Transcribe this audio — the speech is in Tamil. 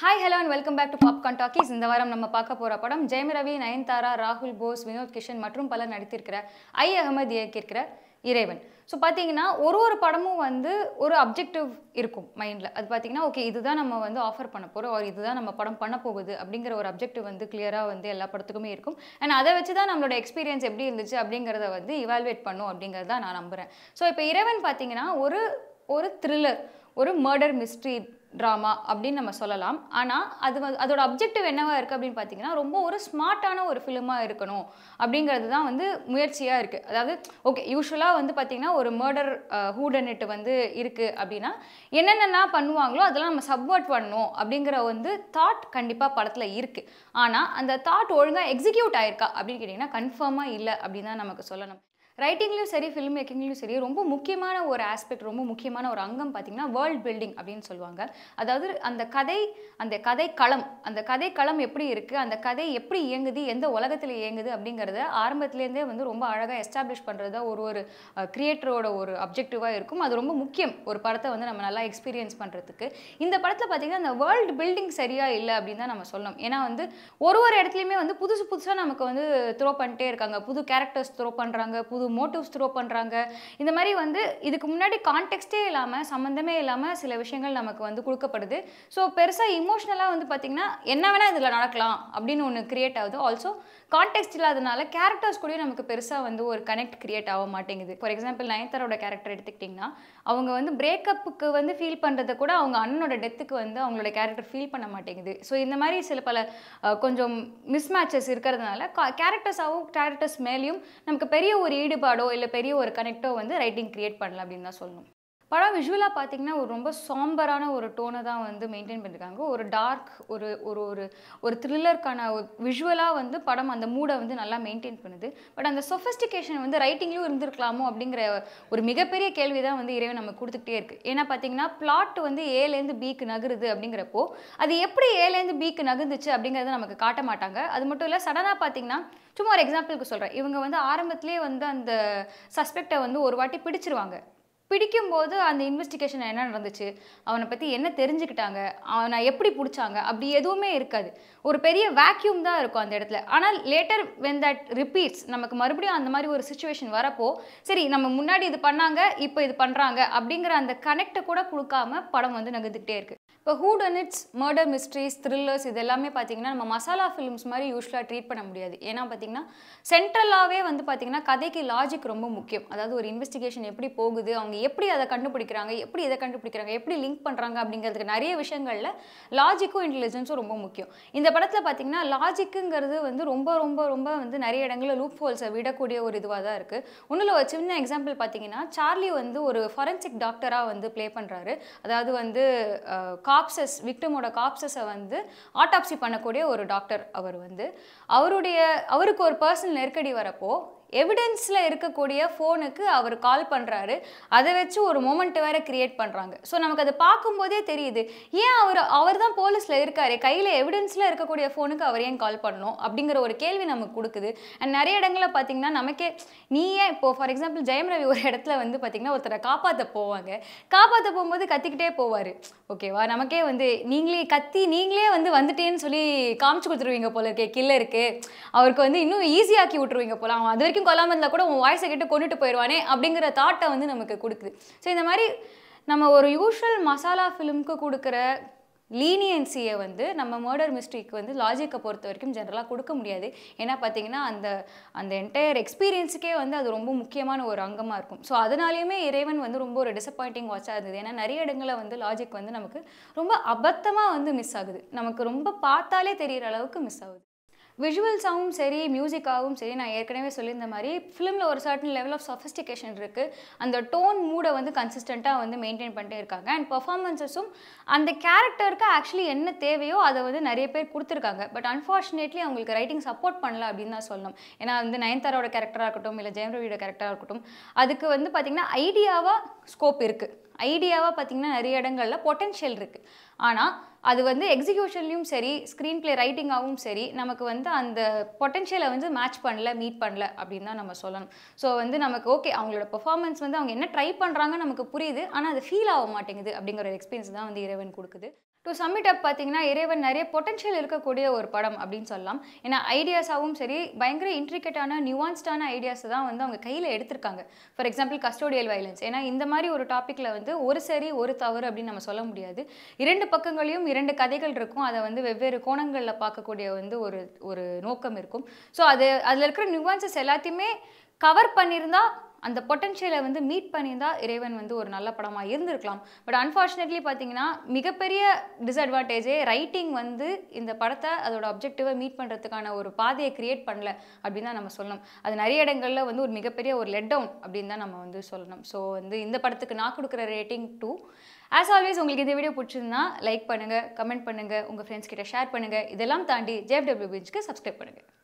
hi hello and welcome back to Popcorn Talkies இந்த வாரம் நம்ம பார்க்க போகிற படம் ஜெயம் ரவி நயன்தாரா ராகுல் போஸ் வினோத் கிஷன் மற்றும் பலர் நடித்திருக்கிற ஐ அகமது இயக்கியிருக்கிற இறைவன் ஸோ பார்த்தீங்கன்னா ஒரு ஒரு படமும் வந்து ஒரு அப்ஜெக்டிவ் இருக்கும் மைண்டில் அது பார்த்தீங்கன்னா ஓகே இதுதான் நம்ம வந்து ஆஃபர் பண்ண போகிறோம் ஒரு இதுதான் நம்ம படம் பண்ண போகுது அப்படிங்கிற ஒரு அப்ஜெக்டிவ் வந்து கிளியராக வந்து எல்லா படத்துக்குமே இருக்கும் அண்ட் அதை வச்சு தான் நம்மளோட எக்ஸ்பீரியன்ஸ் எப்படி இருந்துச்சு அப்படிங்கிறத வந்து இவால்வேட் பண்ணும் அப்படிங்கிறத நான் நம்புகிறேன் ஸோ இப்போ இறைவன் பார்த்தீங்கன்னா ஒரு ஒரு த்ரில்லர் ஒரு மர்டர் மிஸ்ட்ரி ட்ராமா அப்படின்னு நம்ம சொல்லலாம் ஆனால் அது வந்து அதோட அப்ஜெக்டிவ் என்னவா இருக்குது அப்படின்னு பார்த்தீங்கன்னா ரொம்ப ஒரு ஸ்மார்ட்டான ஒரு ஃபிலிமாக இருக்கணும் அப்படிங்கிறது தான் வந்து முயற்சியாக இருக்குது அதாவது ஓகே யூஸ்வலாக வந்து பார்த்திங்கன்னா ஒரு மர்டர் ஹூடனிட்டு வந்து இருக்குது அப்படின்னா என்னென்னலாம் பண்ணுவாங்களோ அதெல்லாம் நம்ம சப்வர்ட் பண்ணணும் அப்படிங்கிற வந்து தாட் கண்டிப்பாக படத்தில் இருக்குது ஆனால் அந்த தாட் ஒழுங்காக எக்ஸிக்யூட் ஆயிருக்கா அப்படின்னு கேட்டிங்கன்னா கன்ஃபார்மாக இல்லை அப்படின்னு தான் நமக்கு சொல்லணும் ரைட்டிங்லையும் சரி ஃபிலிம் மேக்கிங்லையும் சரி ரொம்ப முக்கியமான ஒரு ஆஸ்பெக்ட் ரொம்ப முக்கியமான ஒரு அங்கம் பார்த்திங்கன்னா வேர்ல்ட் பில்டிங் அப்படின்னு சொல்லுவாங்க அதாவது அந்த கதை அந்த கதை களம் அந்த கதை களம் எப்படி இருக்குது அந்த கதை எப்படி இயங்குது எந்த உலகத்தில் இயங்குது அப்படிங்கிறத ஆரம்பத்துலேருந்தே வந்து ரொம்ப அழகாக எஸ்டாப்ளிஷ் பண்ணுறது தான் ஒரு ஒரு கிரியேட்டரோட ஒரு அப்ஜெக்டிவாக இருக்கும் அது ரொம்ப முக்கியம் ஒரு படத்தை வந்து நம்ம நல்லா எக்ஸ்பீரியன்ஸ் பண்ணுறதுக்கு இந்த படத்தில் பார்த்திங்கன்னா அந்த வேர்ல்டு பில்டிங் சரியாக இல்லை அப்படின்னு தான் நம்ம சொல்லணும் ஏன்னா வந்து ஒரு ஒரு இடத்துலையுமே வந்து புதுசு புதுசாக நமக்கு வந்து த்ரோ பண்ணிட்டே இருக்காங்க புது கேரக்டர்ஸ் த்ரோ பண்ணுறாங்க புது மோட்டிவ்ஸ் த்ரோ பண்ணுறாங்க இந்த மாதிரி வந்து இதுக்கு முன்னாடி கான்டெக்ஸ்டே இல்லாமல் சம்மந்தமே இல்லாமல் சில விஷயங்கள் நமக்கு வந்து கொடுக்கப்படுது ஸோ பெருசாக இமோஷ்னலாக வந்து பார்த்திங்கன்னா என்ன வேணால் இதில் நடக்கலாம் அப்படின்னு ஒன்று கிரியேட் ஆகுது ஆல்சோ கான்டெக்ட் இல்லாதனால கேரக்டர்ஸ் கூடயும் நமக்கு பெருசாக வந்து ஒரு கனெக்ட் கிரியேட் ஆக மாட்டேங்குது ஃபார் எக்ஸாம்பிள் நயன்தாரோட கேரக்டர் எடுத்துக்கிட்டிங்கன்னா அவங்க வந்து பிரேக்கப்புக்கு வந்து ஃபீல் பண்ணுறதை கூட அவங்க அண்ணனோட டெத்துக்கு வந்து அவங்களோட கேரக்டர் ஃபீல் பண்ண மாட்டேங்குது ஸோ இந்த மாதிரி சில பல அஹ், கொஞ்சம் மிஸ்மேட்சஸ் இருக்கிறதுனால கேரக்டர்ஸாகவும் கேரக்டர்ஸ் மேலேயும் நமக்கு பெரிய ஒரு ஈடுபாடோ இல்லை பெரிய ஒரு கனெக்டோ வந்து ரைட்டிங் கிரியேட் பண்ணல அப்படின்னு தான் சொல்லணும் படம் விஷுவலாக பார்த்தீங்கன்னா ஒரு ரொம்ப சாம்பரான ஒரு டோனை தான் வந்து மெயின்டைன் பண்ணியிருக்காங்க ஒரு டார்க் ஒரு ஒரு ஒரு ஒரு த்ரில்லருக்கான விஷுவலாக வந்து படம் அந்த மூடை வந்து நல்லா மெயின்டைன் பண்ணுது பட் அந்த சொஃபஸ்டிகேஷன் வந்து ரைட்டிங்லேயும் இருந்திருக்கலாமோ அப்படிங்கிற ஒரு மிகப்பெரிய கேள்வி தான் வந்து இறைவன் நம்ம கொடுத்துக்கிட்டே இருக்குது ஏன்னா பார்த்தீங்கன்னா பிளாட் வந்து ஏலேருந்து பிக்கு நகருது அப்படிங்கிறப்போ அது எப்படி ஏலேருந்து பிக்கு நகர்ந்துச்சு அப்படிங்கிறத நமக்கு காட்ட மாட்டாங்க அது மட்டும் இல்லை சடனாக பார்த்தீங்கன்னா சும்மா ஒரு எக்ஸாம்பிளுக்கு சொல்கிறேன் இவங்க வந்து ஆரம்பத்திலே வந்து அந்த சஸ்பெக்டை வந்து ஒரு வாட்டி பிடிச்சிருவாங்க பிடிக்கும்போது அந்த இன்வெஸ்டிகேஷன் என்ன நடந்துச்சு அவனை பற்றி என்ன தெரிஞ்சுக்கிட்டாங்க அவனை எப்படி பிடிச்சாங்க அப்படி எதுவுமே இருக்காது ஒரு பெரிய வேக்யூம் தான் இருக்கும் அந்த இடத்துல ஆனால் லேட்டர் வென் தட் ரிப்பீட்ஸ் நமக்கு மறுபடியும் அந்த மாதிரி ஒரு சுச்சுவேஷன் வரப்போ சரி நம்ம முன்னாடி இது பண்ணாங்க இப்போ இது பண்ணுறாங்க அப்படிங்கிற அந்த கனெக்டை கூட கொடுக்காம படம் வந்து நகர்ந்துக்கிட்டே இருக்குது இப்போ whodunits murder mysteries thrillers இது எல்லாமே பார்த்தீங்கன்னா நம்ம மசாலா ஃபிலிம்ஸ் மாதிரி யூஸ்வலாக ட்ரீட் பண்ண முடியாது ஏன்னா பார்த்தீங்கன்னா சென்ட்ரலாகவே வந்து பார்த்தீங்கன்னா கதைக்கு லாஜிக் ரொம்ப முக்கியம் அதாவது ஒரு இன்வெஸ்டிகேஷன் எப்படி போகுது அவங்க எப்படி அதை கண்டுபிடிக்கிறாங்க எப்படி இதை கண்டுபிடிக்கிறாங்க எப்படி லிங்க் பண்ணுறாங்க அப்படிங்கிறதுக்கு நிறைய விஷயங்களில் லாஜிக்கும் இன்டெலிஜென்ஸும் ரொம்ப முக்கியம் இந்த படத்தில் பார்த்தீங்கன்னா லாஜிக்குங்கிறது வந்து ரொம்ப ரொம்ப ரொம்ப வந்து நிறைய இடங்களில் லூப் ஹோல்ஸை விடக்கூடிய ஒரு இதுவாக தான் இருக்குது ஒன்றில் ஒரு சின்ன எக்ஸாம்பிள் பார்த்தீங்கன்னா சார்லி வந்து ஒரு ஃபொரன்சிக் டாக்டராக வந்து ப்ளே பண்ணுறாரு அதாவது வந்து காப்சஸ் விக்டமோட காப்சஸை வந்து ஆட்டாப்சி பண்ணக்கூடிய ஒரு டாக்டர் அவர் வந்து அவருடைய அவருக்கு ஒரு பர்சனல் நெருக்கடி வரப்போ எவிடன்ஸில் இருக்கக்கூடிய ஃபோனுக்கு அவர் கால் பண்ணுறாரு அதை வச்சு ஒரு மூமெண்ட் வேற கிரியேட் பண்ணுறாங்க ஸோ நமக்கு அதை பார்க்கும்போதே தெரியுது ஏன் அவர் அவர் தான் போலீஸில் இருக்காரு கையில் எவிடன்ஸில் இருக்கக்கூடிய ஃபோனுக்கு அவர் ஏன் கால் பண்ணணும் அப்படிங்கிற ஒரு கேள்வி நமக்கு கொடுக்குது அண்ட் நிறைய இடங்களில் பார்த்தீங்கன்னா நமக்கே நீ ஏன் இப்போ ஃபார் எக்ஸாம்பிள் ஜெயம் ரவி ஒரு இடத்துல வந்து பார்த்தீங்கன்னா ஒருத்தரை காப்பாற்ற போவாங்க காப்பாற்ற போகும்போது கத்திக்கிட்டே போவார் ஓகேவா நமக்கே வந்து நீங்களே கத்தி நீங்களே வந்து வந்துட்டேன்னு சொல்லி காமிச்சு கொடுத்துருவீங்க போல இருக்கே கில்லருக்கு அவருக்கு வந்து இன்னும் ஈஸியாக்கி விட்டுருவீங்க போல அவன் அது வரைக்கும் கொல்லாம இருந்தால் கூட உன் வாய்ஸை கேட்டு கொண்டுட்டு போயிடுவானே அப்படிங்கிற தாட்டை வந்து நமக்கு கொடுக்குது ஸோ இந்த மாதிரி நம்ம ஒரு யூஷுவல் மசாலா ஃபிலிம்க்கு கொடுக்குற லீனியன்சியை வந்து நம்ம மர்டர் மிஸ்ட்ரிக்கு வந்து லாஜிக்கை பொறுத்த வரைக்கும் ஜென்ரலாக கொடுக்க முடியாது ஏன்னா பார்த்தீங்கன்னா அந்த அந்த என்டையர் எக்ஸ்பீரியன்ஸுக்கே வந்து அது ரொம்ப முக்கியமான ஒரு அங்கமாக இருக்கும் ஸோ அதனாலேயுமே இறைவன் வந்து ரொம்ப ஒரு டிசப்பாயிண்டிங் வாட்சாக இருந்தது ஏன்னா நிறைய இடங்களில் வந்து லாஜிக் வந்து நமக்கு ரொம்ப அபத்தமாக வந்து மிஸ் ஆகுது நமக்கு ரொம்ப பார்த்தாலே தெரிகிற அளவுக்கு மிஸ் ஆகுது விஷுவல்ஸாகவும் சரி மியூசிக்காகவும் சரி நான் ஏற்கனவே சொல்லியிருந்த மாதிரி ஃபிலிமில் ஒரு சர்டன் லெவல் ஆஃப் சொஃபிஸ்டிகேஷன் இருக்குது அந்த டோன் மூடை வந்து கன்சிஸ்டண்ட்டாக வந்து மெயின்டைன் பண்ணிட்டே இருக்காங்க அண்ட் பர்ஃபார்மன்ஸஸும் அந்த கேரக்டருக்கு ஆக்சுவலி என்ன தேவையோ அதை வந்து நிறைய பேர் கொடுத்துருக்காங்க பட் அன்ஃபார்ச்சுனேட்லி அவங்களுக்கு ரைட்டிங் சப்போர்ட் பண்ணல அப்படின்னு தான் சொல்லணும் ஏன்னா வந்து நயன்தாரோட கேரக்டராக இருக்கட்டும் இல்லை ஜெயம் ரவியோட கேரக்டராக இருக்கட்டும் அதுக்கு வந்து பார்த்திங்கன்னா ஐடியாவாக ஸ்கோப் இருக்குது ஐடியாவாக பார்த்திங்கன்னா நிறைய இடங்களில் பொட்டென்ஷியல் இருக்குது ஆனால் அது வந்து எக்ஸிக்யூஷன்லையும் சரி ஸ்க்ரீன் ப்ளே ரைட்டிங்காகவும் சரி நமக்கு வந்து அந்த பொட்டென்ஷியலை வந்து மேட்ச் பண்ணல மீட் பண்ணல அப்படின்னு தான் நம்ம சொல்லணும் ஸோ வந்து நமக்கு ஓகே அவங்களோட பெர்ஃபார்மன்ஸ் வந்து அவங்க என்ன ட்ரை பண்ணுறாங்க நமக்கு புரியுது ஆனால் அது ஃபீல் ஆக மாட்டேங்குது அப்படிங்கிற ஒரு எக்ஸ்பீரியன்ஸ் தான் வந்து இறைவன் கொடுக்குது டு சம்மிட் அப் பார்த்தீங்கன்னா இறைவன் நிறைய பொட்டன்ஷியல் இருக்கக்கூடிய ஒரு படம் அப்படின்னு சொல்லலாம் ஏன்னா ஐடியாஸாகவும் சரி பயங்கர இன்ட்ரிகேட்டான நியூவான்ஸ்டான ஐடியாஸை தான் வந்து அவங்க கையில் எடுத்திருக்காங்க ஃபார் எக்ஸாம்பிள் கஸ்டோடியல் வயலன்ஸ் ஏன்னா இந்த மாதிரி ஒரு டாப்பிக்கில் வந்து ஒரு சரி ஒரு தவறு அப்படின்னு நம்ம சொல்ல முடியாது இரண்டு பக்கங்களையும் இரண்டு கதைகள் இருக்கும் அதை வந்து வெவ்வேறு கோணங்களில் பார்க்கக்கூடிய வந்து ஒரு ஒரு நோக்கம் இருக்கும் ஸோ அது அதில் இருக்கிற நியூவான்சஸ் எல்லாத்தையுமே கவர் பண்ணியிருந்தா அந்த பொட்டன்ஷியலை வந்து மீட் பண்ணியிருந்தா இறைவன் வந்து ஒரு நல்ல படமாக இருந்திருக்கலாம் பட் அன்ஃபார்ச்சுனேட்லி பார்த்தீங்கன்னா மிகப்பெரிய டிஸ்அட்வான்டேஜே ரைட்டிங் வந்து இந்த படத்தை அதோட அப்ஜெக்டிவை மீட் பண்ணுறதுக்கான ஒரு பாதையை கிரியேட் பண்ணல அப்படின்னு தான் நம்ம சொல்லணும் அது நிறைய இடங்களில் வந்து ஒரு மிகப்பெரிய ஒரு லெட் டவுன் அப்படின்னு தான் நம்ம வந்து சொல்லணும் ஸோ வந்து இந்த படத்துக்கு நான் கொடுக்குற ரேட்டிங் டூ ஆஸ் ஆல்வேஸ் உங்களுக்கு இந்த வீடியோ பிடிச்சிருந்தா லைக் பண்ணுங்கள் கமெண்ட் பண்ணுங்கள் உங்கள் ஃப்ரெண்ட்ஸ் கிட்ட ஷேர் பண்ணுங்கள் இதெல்லாம் தாண்டி ஜேஎஃப்டபிள்யூ பிஞ்சுக்கு சப்ஸ்கிரைப் பண்ணுங்கள்